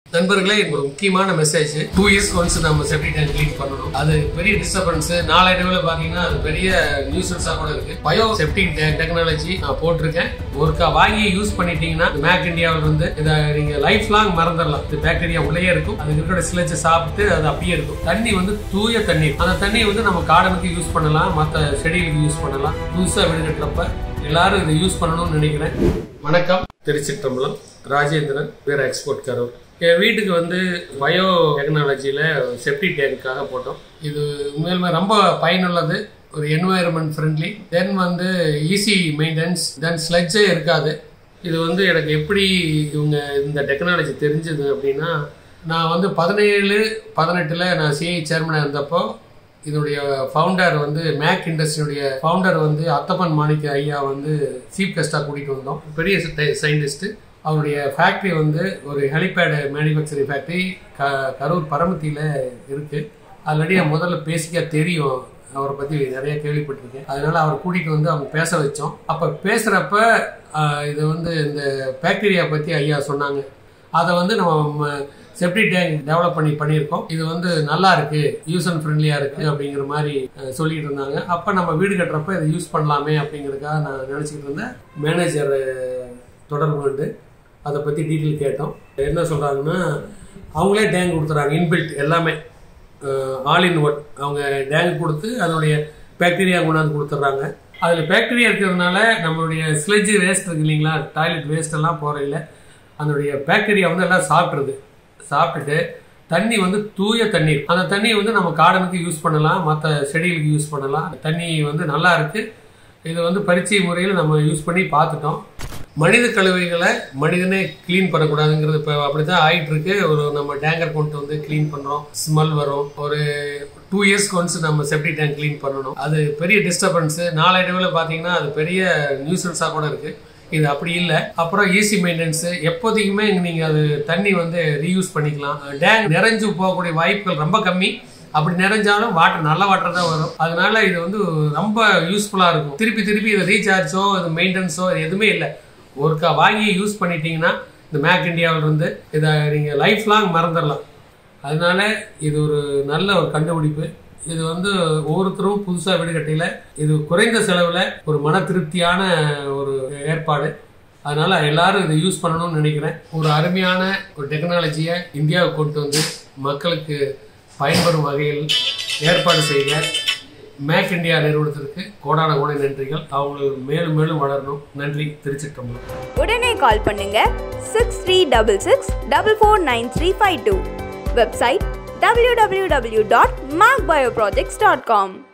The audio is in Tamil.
நண்பர்களே எனக்கு ஒரு முக்கியமான மெசேஜ் டூ இயர்ஸ் ஒன்ஸ் நம்ம செப்டி டேங்க் க்ளீன் பண்ணணும் அது பெரிய டிஸ்டர்பன்ஸ் நாளடைவில் பார்த்தீங்கன்னா அது பெரிய நியூசன்ஸாக கூட இருக்கு பயோ செப்டி டெக்னாலஜி நான் போட்டிருக்கேன் ஒருக்கா வாங்கி யூஸ் பண்ணிட்டீங்கன்னா மேக் இந்தியாவில் இருந்து இதை நீங்க லைஃப் லாங் மறந்துடலாம் இது பாக்டீரியா உள்ளே இருக்கும் அது இருக்கிற சிலச்சு சாப்பிட்டு அது அப்படியே இருக்கும் தண்ணி வந்து தூய தண்ணீர் அந்த தண்ணியை வந்து நம்ம கார்டனுக்கு யூஸ் பண்ணலாம் மற்ற செடிகளுக்கு யூஸ் பண்ணலாம் புதுசாக வீடு கட்டுறப்ப எல்லாரும் இதை யூஸ் பண்ணணும்னு நினைக்கிறேன் வணக்கம் திருச்சிற்றம்பலம் ராஜேந்திரன் வேற எக்ஸ்போர்ட் கரூர் என் வீட்டுக்கு வந்து பயோ டெக்னாலஜியில் செப்டி டேங்க்காக போட்டோம் இது உண்மையிலுமே ரொம்ப பயனுள்ளது ஒரு என்வாயர்மெண்ட் ஃப்ரெண்ட்லி தென் வந்து ஈஸி மெயின்டெனன்ஸ் தென் ஸ்லெட்ஜே இருக்காது இது வந்து எனக்கு எப்படி இவங்க இந்த டெக்னாலஜி தெரிஞ்சது அப்படின்னா நான் வந்து பதினேழு பதினெட்டில் நான் சிஐ சேர்மனாக இருந்தப்போ இதனுடைய ஃபவுண்டர் வந்து மேக் இண்டஸ்ட்ரியுடைய ஃபவுண்டர் வந்து அத்தப்பன் மாணிக்க ஐயா வந்து சீஃப் கெஸ்டாக கூட்டிகிட்டு வந்தோம் பெரிய சயின்டிஸ்ட்டு அவருடைய ஃபேக்ட்ரி வந்து ஒரு ஹெலிபேடு மேனுஃபேக்சரிங் ஃபேக்ட்ரி க கரூர் பரமத்தியில் இருக்குது ஆல்ரெடி நான் முதல்ல பேசிக்காக தெரியும் அவரை பற்றி நிறைய கேள்விப்பட்டிருக்கேன் அதனால அவர் கூட்டிகிட்டு வந்து அவங்க பேச வச்சோம் அப்போ பேசுகிறப்ப இது வந்து இந்த பாக்டீரியா பற்றி ஐயா சொன்னாங்க அதை வந்து நம்ம செப்டி டேங்க் டெவலப் பண்ணி பண்ணியிருக்கோம் இது வந்து நல்லா இருக்கு யூஸ் அண்ட் ஃப்ரெண்ட்லியா இருக்கு அப்படிங்கிற மாதிரி அஹ், சொல்லிட்டு இருந்தாங்க அப்ப நம்ம வீடு கட்டுறப்ப இதை யூஸ் பண்ணலாமே அப்படிங்கிறதுக்காக நான் நினைச்சிட்டு இருந்தேன் மேனேஜர் தொடர்பு கொண்டு அதை பத்தி டீட்டெயில் கேட்டோம் என்ன சொல்றாங்கன்னா அவங்களே டேங்க் கொடுத்துறாங்க இன்பில்ட் எல்லாமே ஆல் இன் ஒன் அவங்க டேங்க் கொடுத்து அதனுடைய பாக்டீரியா கொண்டாந்து கொடுத்துட்றாங்க அதில் பாக்டீரியா இருக்கிறதுனால நம்மளுடைய ஸ்லெட்ஜ் வேஸ்ட் இருக்கு இல்லைங்களா டாய்லெட் வேஸ்ட் எல்லாம் போகிறையில் அதனுடைய பாக்டீரியா வந்து எல்லாம் சாப்பிட்ருது சாப்பிட்டுட்டு தண்ணி வந்து தூய தண்ணீர் அந்த தண்ணியை வந்து நம்ம கார்டனுக்கு யூஸ் பண்ணலாம் மற்ற செடிகளுக்கு யூஸ் பண்ணலாம் தண்ணி வந்து நல்லா இருக்கு இது வந்து பரிச்சை முறையில் நம்ம யூஸ் பண்ணி பார்த்துட்டோம் மனித கழிவுகளை மனிதனே க்ளீன் பண்ணக்கூடாதுங்கிறது இப்போ அப்படிதான் ஆயிட்டு இருக்கு ஒரு நம்ம டேங்கர் கொண்டு வந்து க்ளீன் பண்றோம் ஸ்மெல் வரும் ஒரு டூ இயர்ஸ்க்கு ஒன்ஸ் நம்ம செப்டி டேங்க் க்ளீன் பண்ணணும் அது பெரிய டிஸ்டர்பன்ஸ் நாளடைவில் பார்த்தீங்கன்னா அது பெரிய நியூசன்ஸாக கூட இருக்கு இது அப்படி இல்லை அப்புறம் ஈஸி மெயின்டெனன்ஸ் எப்போதைக்குமே நீங்க அது தண்ணி வந்து ரீயூஸ் பண்ணிக்கலாம் டேங்க் நிறைஞ்சு போகக்கூடிய வாய்ப்புகள் ரொம்ப கம்மி அப்படி நிறைஞ்சாலும் வாட்டர் நல்ல வாட்டர் தான் வரும் அதனால இது வந்து ரொம்ப யூஸ்ஃபுல்லா இருக்கும் திருப்பி திருப்பி இது ரீசார்ஜோ இது மெயின்டெனன்ஸோ இது எதுவுமே இல்லை ஒருக்கா வாங்கி யூஸ் பண்ணிட்டீங்கன்னா இந்த மேக் இந்தியாவில் இருந்து இதை நீங்க லைஃப் லாங் மறந்துடலாம் அதனால இது ஒரு நல்ல ஒரு கண்டுபிடிப்பு இது வந்து ஒவ்வொருத்தரும் புதுசா வீடு கட்டையில இது குறைந்த செலவுல ஒரு மன திருப்தியான ஒரு ஏற்பாடு அதனால எல்லாரும் இதை யூஸ் பண்ணணும்னு நினைக்கிறேன் ஒரு அருமையான ஒரு டெக்னாலஜியை இந்தியாவுக்கு கொண்டு வந்து மக்களுக்கு பயன்பெறும் வகையில் ஏற்பாடு செய்ய மேக் இந்தியா நிறுவனத்திற்கு கோடான கோடை நன்றிகள் அவங்க மேலும் மேலும் வளரணும் நன்றி திருச்சிற்றம்பலம் உடனே கால் பண்ணுங்க six three double six double four nine three five two website www.macbioprojects.com